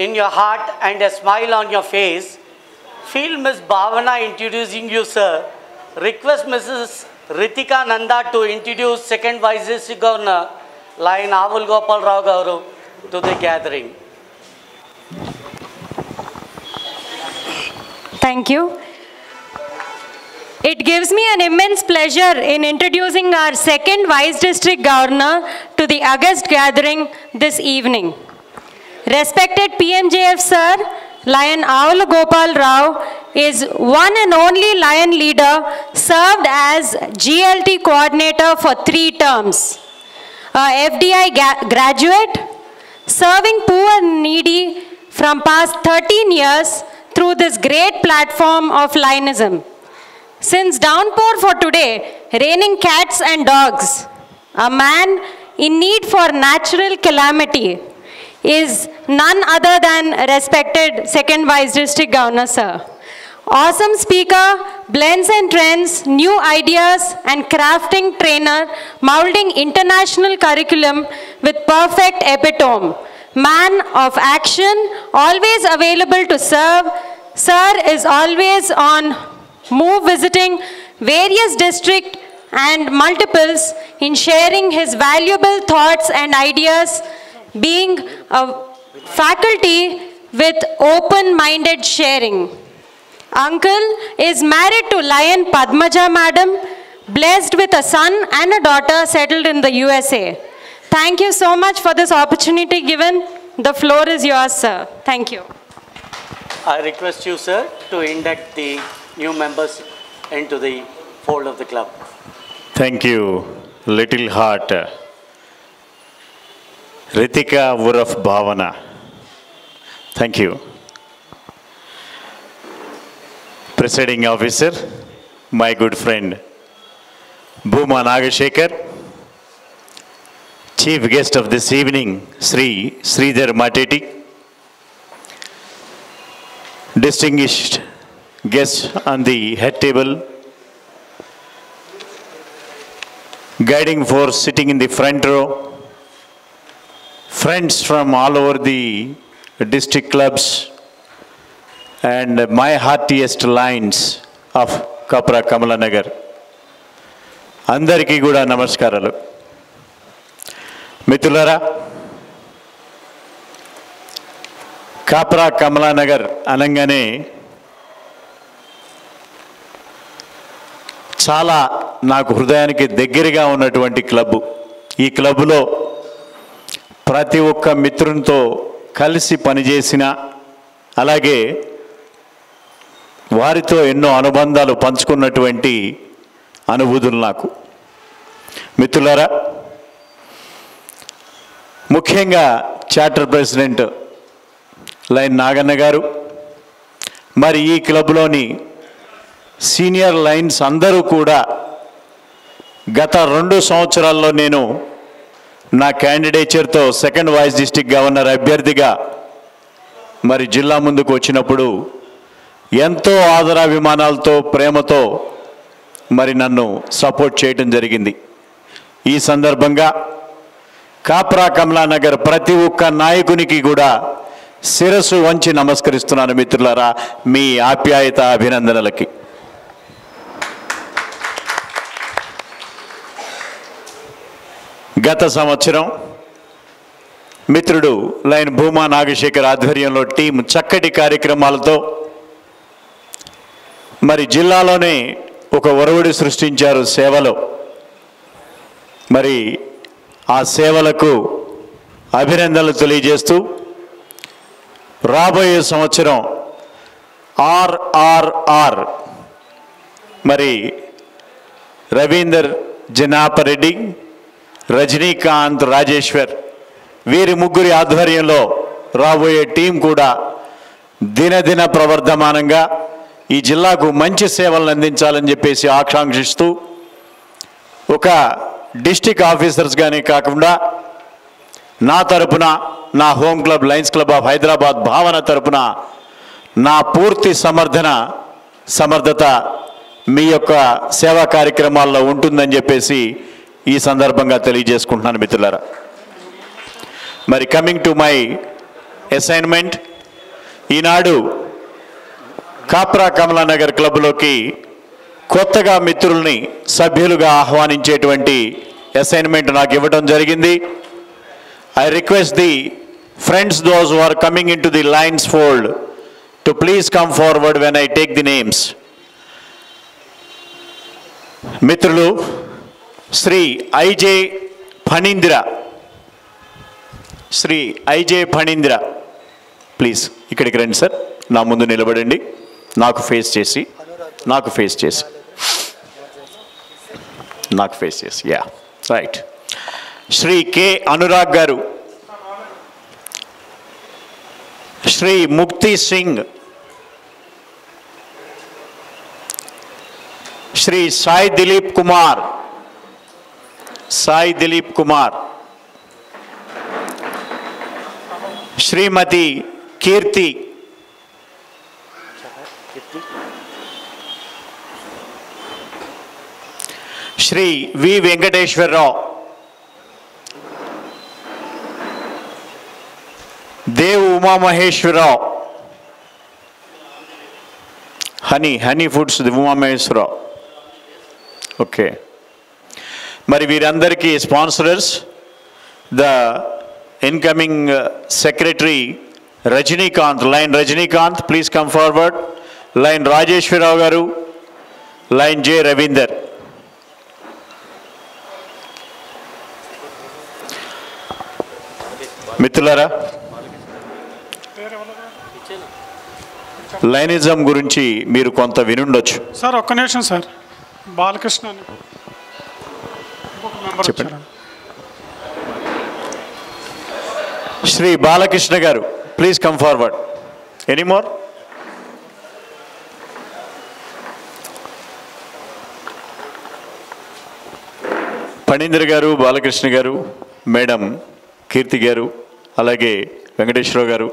in your heart and a smile on your face. Feel Miss Bhavana introducing you, sir. Request Mrs. Ritika Nanda to introduce second Vice District Governor, Lion Avul Gopal Rao Gauru, to the gathering. Thank you. It gives me an immense pleasure in introducing our second Vice District Governor to the August gathering this evening. Respected PMJF Sir, Lion Aul Gopal Rao is one and only Lion leader served as GLT coordinator for three terms. A FDI ga- graduate, serving poor and needy from past 13 years through this great platform of Lionism. Since downpour for today, raining cats and dogs, a man in need for natural calamity is none other than respected second vice district governor sir. Awesome speaker, blends and trends, new ideas and crafting trainer, molding international curriculum with perfect epitome. Man of action, always available to serve. Sir is always on move visiting various district and multiples in sharing his valuable thoughts and ideas, being a faculty with open-minded sharing. Uncle is married to Lion Padmaja Madam, blessed with a son and a daughter settled in the USA. Thank you so much for this opportunity given. The floor is yours, sir. Thank you. I request you, sir, to induct the new members into the fold of the club. Thank you, Little Heart. Ritika Uraf Bhavana. Thank you. Presiding officer, my good friend, Bhuma Nagashekar. Chief guest of this evening, Sri Sridhar Mateti. Distinguished guests on the head table, guiding force sitting in the front row, friends from all over the district clubs, and my heartiest lines of Kapra Kamala Nagar. అందరికీ కూడా నమస్కారాలు మిత్రులారా కాప్రా కమలానగర్ అనగానే చాలా నాకు హృదయానికి దగ్గరగా ఉన్నటువంటి క్లబ్ ఈ క్లబ్లో ప్రతి ఒక్క మిత్రునితో కలిసి పనిచేసిన అలాగే వారితో ఎన్నో అనుబంధాలు పంచుకున్నటువంటి అనుభూతులు నాకు మిత్రులారా ముఖ్యంగా చార్టర్ ప్రెసిడెంట్ లైన్ నాగన్న గారు మరి ఈ క్లబ్లోని సీనియర్ లైన్స్ అందరూ కూడా గత రెండు సంవత్సరాల్లో నేను నా క్యాండిడేచర్తో సెకండ్ వాయిస్ డిస్టిక్ గవర్నర్ అభ్యర్థిగా మరి జిల్లా ముందుకు వచ్చినప్పుడు ఎంతో ఆదరాభిమానాలతో ప్రేమతో మరి నన్ను సపోర్ట్ చేయడం జరిగింది ఈ సందర్భంగా కాప్రా కమలానగర్ ప్రతి ఒక్క నాయకునికి కూడా శిరస్సు వంచి నమస్కరిస్తున్నాను మిత్రులారా మీ ఆప్యాయత అభినందనలకి గత సంవత్సరం మిత్రుడు లైన్ భూమా నాగశేఖర్ ఆధ్వర్యంలో టీం చక్కటి కార్యక్రమాలతో మరి జిల్లాలోనే ఒక ఒరవడి సృష్టించారు సేవలో మరి ఆ సేవలకు అభినందనలు తెలియజేస్తూ రాబోయే సంవత్సరం ఆర్ఆర్ఆర్ మరి రవీందర్ జనాపరెడ్డి రజనీకాంత్ రాజేశ్వర్ వీరి ముగ్గురి ఆధ్వర్యంలో రాబోయే టీం కూడా దినదిన ప్రవర్ధమానంగా ఈ జిల్లాకు మంచి సేవలను అందించాలని చెప్పేసి ఆకాంక్షిస్తూ ఒక డిస్టిక్ ఆఫీసర్స్గానే కాకుండా నా తరపున నా home club Lions Club of Hyderabad Bhavana తరపున నా పూర్తి సమర్థన సమర్థత మీ యొక్క సేవా కార్యక్రమాల్లో ఉంటుందని చెప్పేసి ఈ సందర్భంగా తెలియజేసుకుంటున్నాను మిత్రులారా మరి కమింగ్ టు మై అసైన్మెంట్ ఈనాడు కాప్రా కమలానగర్ క్లబ్లోకి కొత్తగా మిత్రుల్ని సభ్యులుగా ఆహ్వానించేటువంటి అసైన్మెంట్ నాకు ఇవ్వడం జరిగింది I request the friends those who are coming into the Lions fold to please come forward when I take the names మిత్రులు Shri I J Phanindra Shri I J Phanindra please ఇక్కడికి రండి సార్ నా ముందు నిలబడండి నాకు ఫేస్ చేసి నాకు ఫేస్ చేసి నాకు ఫేస్ చేసి yeah right Shri K Anurag garu Shri Mukti Singh Shri Sai Dilip Kumar Sai Dilip Kumar Shrimati Kirti Shri V Venkateswararao Dev Umamaheswararao honey honey foods Umamaheswararao okay మరి వీరందరికీ sponsorers the incoming secretary Rajinikanth Lion Rajinikanth please come forward Lion Rajeswararao garu Lion J Ravinder మిత్రులారా లైనిజం గురించి మీరు కొంత వినుండొచ్చు సార్ ఒక్క నిమిషం సార్ బాలకృష్ణ అని ఇంకొక మెంబర్ చెప్పండి. వచ్చారు Shri Balakrishna garu please come forward any more Phanindra garu Balakrishna గారు మేడం కీర్తి గారు అలాగే వెంకటేశ్వరరావు గారు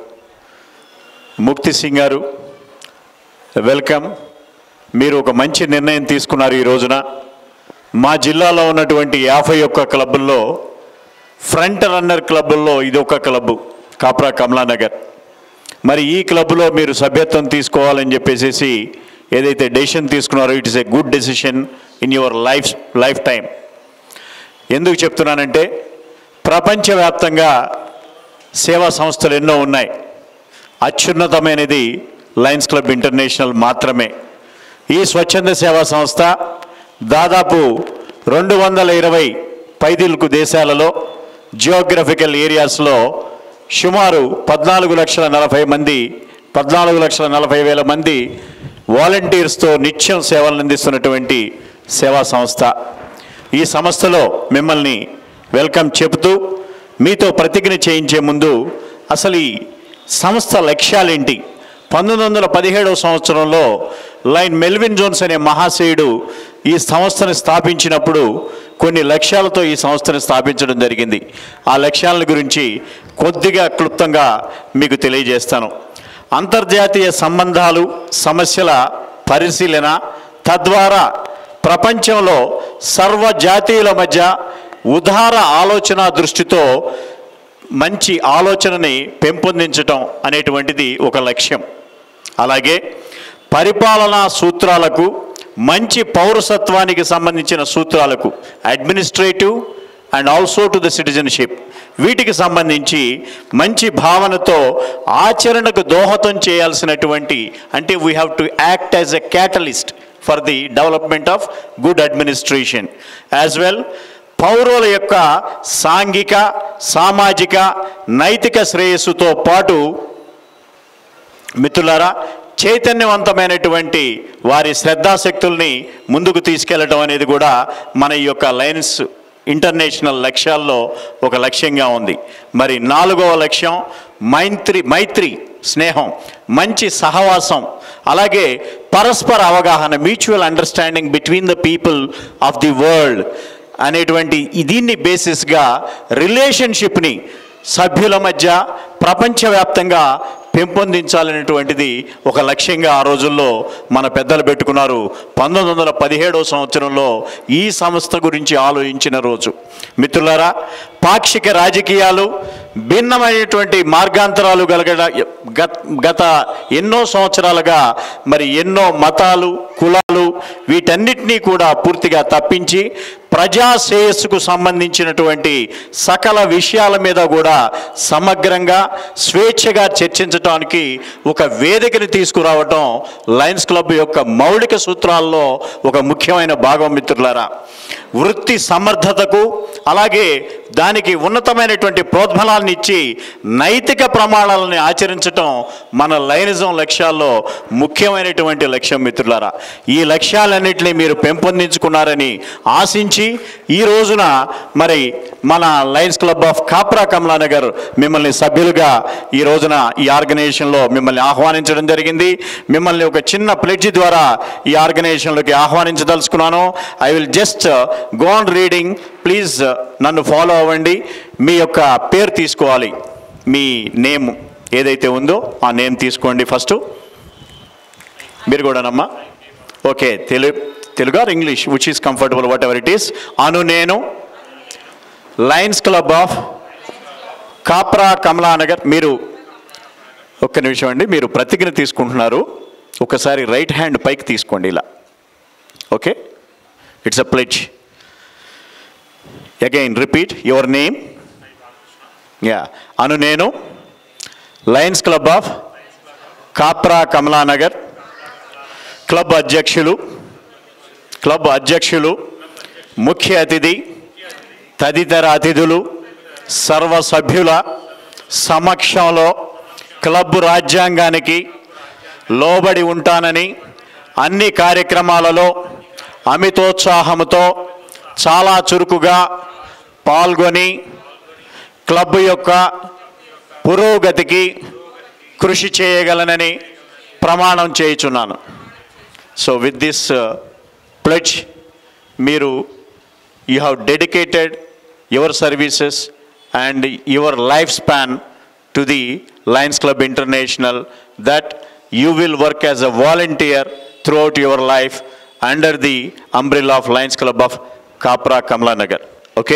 ముక్తి సింగ్ గారు వెల్కమ్ మీరు ఒక మంచి నిర్ణయం తీసుకున్నారు ఈ రోజున మా జిల్లాలో ఉన్నటువంటి యాభై ఒక్క క్లబ్బుల్లో ఫ్రంట్ రన్నర్ క్లబ్బుల్లో ఇది ఒక క్లబ్బు కాప్రా కమలానగర్ మరి ఈ క్లబ్లో మీరు సభ్యత్వం తీసుకోవాలని చెప్పేసి ఏదైతే డెసిషన్ తీసుకున్నారో it is a good decision in your life life time ఎందుకు చెప్తున్నానంటే ప్రపంచవ్యాప్తంగా సేవా సంస్థలు ఎన్నో ఉన్నాయి అత్యున్నతమైనది లయన్స్ క్లబ్ ఇంటర్నేషనల్ మాత్రమే ఈ స్వచ్ఛంద సేవా సంస్థ దాదాపు రెండు వందల ఇరవై పైదిల్కు దేశాలలో జియోగ్రఫికల్ ఏరియాస్లో సుమారు పద్నాలుగు లక్షల నలభై మంది పద్నాలుగు లక్షల నలభై వేల మంది వాలంటీర్స్తో నిత్యం సేవలను అందిస్తున్నటువంటి సేవా సంస్థ ఈ సంస్థలో మిమ్మల్ని వెల్కమ్ చెబుతూ మీతో ప్రతిజ్ఞ చేయించే ముందు అసలు ఈ సంస్థ లక్ష్యాలేంటి పంతొమ్మిది వందల పదిహేడవ సంవత్సరంలో లైన్ మెల్విన్ జోన్స్ అనే మహాశయుడు ఈ సంస్థను స్థాపించినప్పుడు కొన్ని లక్ష్యాలతో ఈ సంస్థను స్థాపించడం జరిగింది ఆ లక్ష్యాల గురించి కొద్దిగా క్లుప్తంగా మీకు తెలియజేస్తాను అంతర్జాతీయ సంబంధాలు సమస్యల పరిశీలన తద్వారా ప్రపంచంలో సర్వజాతీయుల మధ్య ఉదార ఆలోచన దృష్టితో మంచి ఆలోచనని పెంపొందించటం అనేటువంటిది ఒక లక్ష్యం అలాగే పరిపాలనా సూత్రాలకు మంచి పౌరసత్వానికి సంబంధించిన సూత్రాలకు administrative and also to the citizenship వీటికి సంబంధించి మంచి భావనతో ఆచరణకు దోహదం చేయాల్సినటువంటి అంటే we have to act as a catalyst for the development of good administration as well పౌరుల యొక్క సాంఘిక సామాజిక నైతిక శ్రేయస్సుతో పాటు మిత్రులారా చైతన్యవంతమైనటువంటి వారి శ్రద్ధాశక్తుల్ని ముందుకు తీసుకెళ్లడం అనేది కూడా మన ఈ యొక్క లయన్స్ ఇంటర్నేషనల్ లక్ష్యాల్లో ఒక లక్ష్యంగా ఉంది మరి నాలుగవ లక్ష్యం మైత్రి మైత్రి స్నేహం మంచి సహవాసం అలాగే పరస్పర అవగాహన mutual understanding between the people of the world అనేటువంటి ఈ- దీన్ని బేసిస్గా రిలేషన్షిప్ని సభ్యుల మధ్య ప్రపంచవ్యాప్తంగా పెంపొందించాలనేటువంటిది ఒక లక్ష్యంగా ఆ రోజుల్లో మన పెద్దలు పెట్టుకున్నారు పంతొమ్మిది వందల పదిహేడవ సంవత్సరంలో ఈ సంస్థ గురించి ఆలోచించిన రోజు మిత్రులారా పాక్షిక రాజకీయాలు భిన్నమైనటువంటి మార్గాంతరాలు గలగడ గత గత ఎన్నో సంవత్సరాలుగా మరి ఎన్నో మతాలు కులాలు వీటన్నిటినీ కూడా పూర్తిగా తప్పించి ప్రజా శ్రేయస్సుకు సంబంధించినటువంటి సకల విషయాల మీద కూడా సమగ్రంగా స్వేచ్ఛగా చర్చించడానికి ఒక వేదికని తీసుకురావటం లయన్స్ క్లబ్ యొక్క మౌలిక సూత్రాల్లో ఒక ముఖ్యమైన భాగం మిత్రులారా వృత్తి సమర్థతకు అలాగే దానికి ఉన్నతమైనటువంటి ప్రోద్బలాన్ని ఇచ్చి నైతిక ప్రమాణాలని ఆచరించటం మన లైనిజం లక్ష్యాల్లో ముఖ్యమైనటువంటి లక్ష్యం మిత్రులారా ఈ లక్ష్యాలన్నింటినీ మీరు పెంపొందించుకున్నారని ఆశించి ఈ రోజున మరి మన Lions Club of Kapra Kamalanagar మిమ్మల్ని సభ్యులుగా ఈ రోజున ఈ ఆర్గనైజేషన్లో మిమ్మల్ని ఆహ్వానించడం జరిగింది మిమ్మల్ని ఒక చిన్న ప్లెడ్జ్ ద్వారా ఈ ఆర్గనైజేషన్లోకి ఆహ్వానించదలుచుకున్నాను I will just gone reading please నన్ను ఫాలో అవ్వండి మీ యొక్క పేరు తీసుకోవాలి మీ నేమ్ ఏదైతే ఉందో ఆ నేమ్ తీసుకోండి ఫస్ట్ మీరు కూడానమ్మా okay Telugu Telugu or English which is comfortable whatever it is అను నేను Lions Club of Kapra Kamalanagar మీరు ఒక్క నిమిషం అండి మీరు ప్రతిజ్ఞ తీసుకుంటున్నారు ఒకసారి రైట్ హ్యాండ్ పైకి తీసుకోండి ఇలా okay it's a pledge again repeat your name ya అను నేను Lions Club of Kapra Kamalanagar club అధ్యక్షులు క్లబ్ అధ్యక్షులు ముఖ్య అతిథి తదితర అతిథులు సర్వ సభ్యుల సమక్షంలో క్లబ్ రాజ్యాంగానికి లోబడి ఉంటానని అన్ని కార్యక్రమాలలో అమితోత్సాహంతో చాలా చురుకుగా పాల్గొని క్లబ్ యొక్క పురోగతికి కృషి చేయగలనని ప్రమాణం చేయుచున్నాను సో విత్ దిస్ ప్లెడ్జ్ మీరు you have dedicated your services and your life span to the Lions Club International that you will work as a volunteer throughout your life under the umbrella of Lions Club of Kapra Kamalanagar okay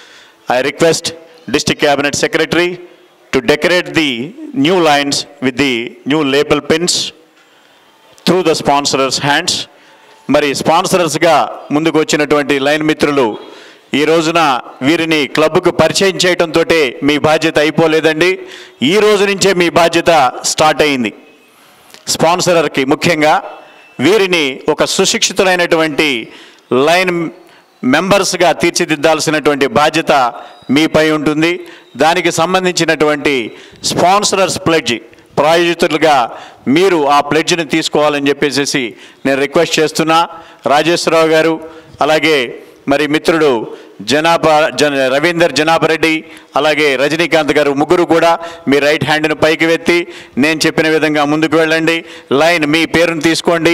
I request District Cabinet Secretary to decorate the new lines with the new label pins through the sponsors' hands. మరి స్పాన్సరర్స్గా ముందుకు వచ్చినటువంటి line మిత్రులు ఈ రోజున వీరిని క్లబ్కు పరిచయం చేయడంతో మీ బాధ్యత అయిపోలేదండి ఈ రోజు నుంచే మీ బాధ్యత స్టార్ట్ అయింది స్పాన్సరర్కి ముఖ్యంగా వీరిని ఒక సుశిక్షితులైనటువంటి లైన్ మెంబర్స్గా తీర్చిదిద్దాల్సినటువంటి బాధ్యత మీపై ఉంటుంది దానికి సంబంధించినటువంటి స్పాన్సరర్స్ ప్లెడ్జ్ ప్రాయోజితులుగా మీరు ఆ ప్లెడ్జ్ని తీసుకోవాలని చెప్పేసి నేను రిక్వెస్ట్ చేస్తున్నా రాజేశ్వరరావు గారు అలాగే మరి మిత్రుడు జనాభా జన రవీందర్ జనాభరెడ్డి అలాగే రజనీకాంత్ గారు ముగ్గురు కూడా మీ రైట్ హ్యాండ్ని పైకి వెత్తి నేను చెప్పిన విధంగా ముందుకు వెళ్ళండి లైన్ మీ పేరును తీసుకోండి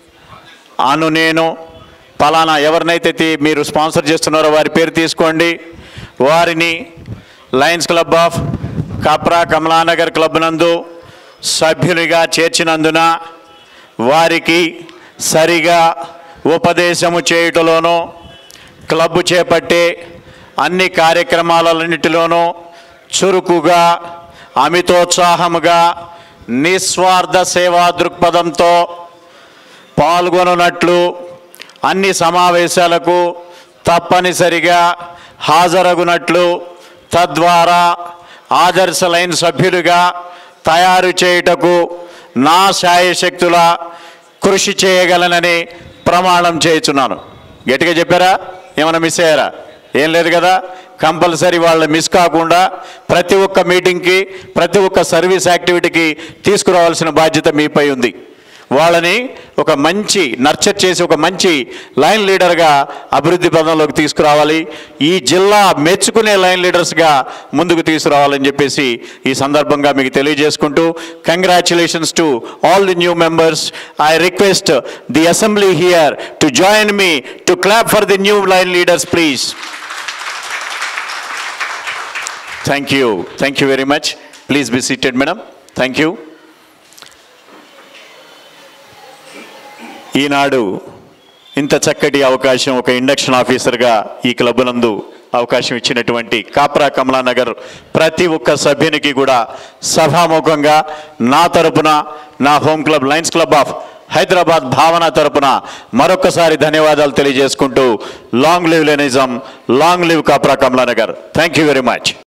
అను నేను పలానా ఎవరినైతే తీ- మీరు స్పాన్సర్ చేస్తున్నారో వారి పేరు తీసుకోండి వారిని Lions Club of Kapra Kamalanagar club నందు సభ్యునిగా చేర్చినందున వారికి సరిగా ఉపదేశము చేయుటలోనూ క్లబ్ చేపట్టే అన్ని కార్యక్రమాలన్నిటిలోనూ చురుకుగా అమితోత్సాహముగా నిస్వార్థ సేవా దృక్పథంతో పాల్గొనున్నట్లు అన్ని సమావేశాలకు తప్పనిసరిగా హాజరగునట్లు తద్వారా ఆదర్శ లైన్ సభ్యులుగా తయారు చేయుటకు నా శాయశక్తుల కృషి చేయగలనని ప్రమాణం చేయుచున్నాను గట్టిగా చెప్పారా ఏమైనా మిస్ అయ్యారా ఏం లేదు కదా కంపల్సరీ వాళ్ళు మిస్ కాకుండా ప్రతి ఒక్క మీటింగ్కి ప్రతి ఒక్క సర్వీస్ యాక్టివిటీకి తీసుకురావాల్సిన బాధ్యత మీపై ఉంది వాళ్ళని ఒక మంచి నర్చర్ చేసి ఒక మంచి లైన్ లీడర్గా అభివృద్ధి పదంలోకి తీసుకురావాలి ఈ జిల్లా మెచ్చుకునే లైన్ లీడర్స్గా ముందుకు తీసుకురావాలని చెప్పేసి ఈ సందర్భంగా మీకు తెలియజేసుకుంటూ congratulations to all the new members I request the assembly here to join me to clap for the new Lion leaders please thank you thank you very much please be seated madam thank you ఈనాడు ఇంత చక్కటి అవకాశం ఒక induction ఆఫీసర్గా ఈ club నందు అవకాశం ఇచ్చినటువంటి కాప్రా కమలానగర్ ప్రతి ఒక్క సభ్యునికి కూడా సభాముఖంగా నా తరపున నా home club Lions Club of Hyderabad Bhavana తరపున మరొకసారి ధన్యవాదాలు తెలియజేసుకుంటూ long live Lionism long live Kapra Kamalanagar thank you very much